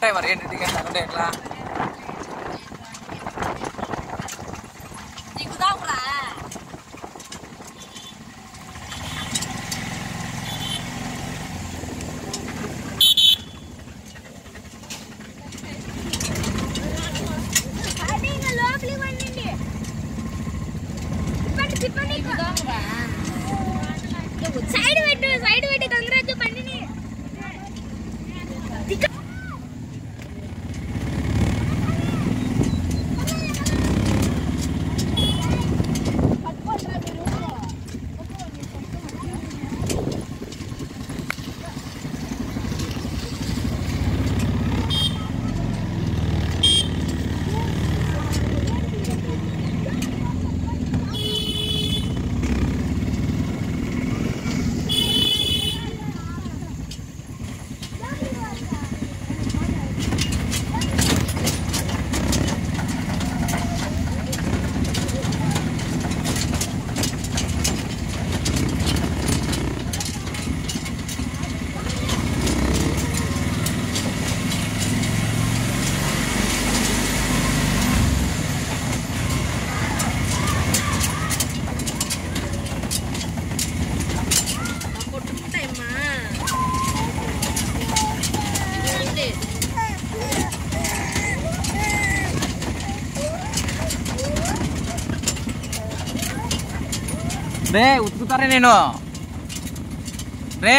ఉంటాయి మరి ఏంటి టికెట్లు అంటే ఎట్లా దిగుదాంరా లోపలికి వండండి తిప్పండి తిప్పండి సైడ్ పెట్టు సైడ్ పెట్టు కంగ్రాజు బండిని కొట్టుకుంటాయమ్మా రే ఉతుకుతారే నేను రే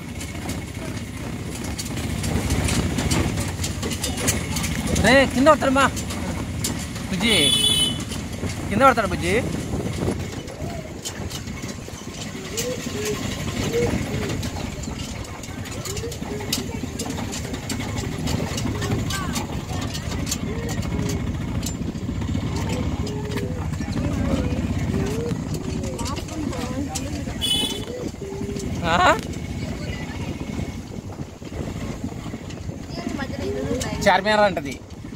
రే కింద పడతాడు మా బుజ్జి కింద పడతాడు బుజ్జి ఆ? మధ్యలో ఇల్లు ఉన్నాయి చార్మినార్ అంటది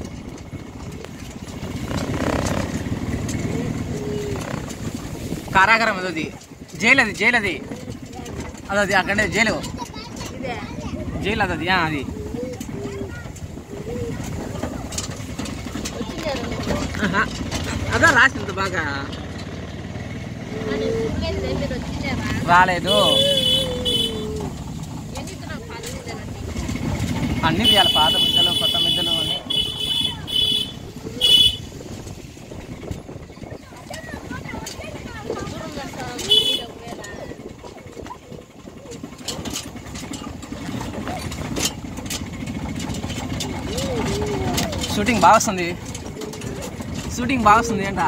కారాగారం అది జైలు అది జైలు అది అది అది అక్కడే జైలు ఇదే జైలు అది అది ఆ, అది వచ్చిందారు ఆహా. అదా రాసింది బాగా మీరు వచ్చిందారా రాలేదు ఎన్ని ఇస్తున్నావు పాలు తీద్దానండి అన్ని తీయాలి పాత మిద్దలు కొత్త మిద్దలు అని దూరం కడతావా మీరు ఒకవేళ షూటింగ్ బాగా వస్తుంది షూటింగ్ బాగా వస్తుంది ఏంట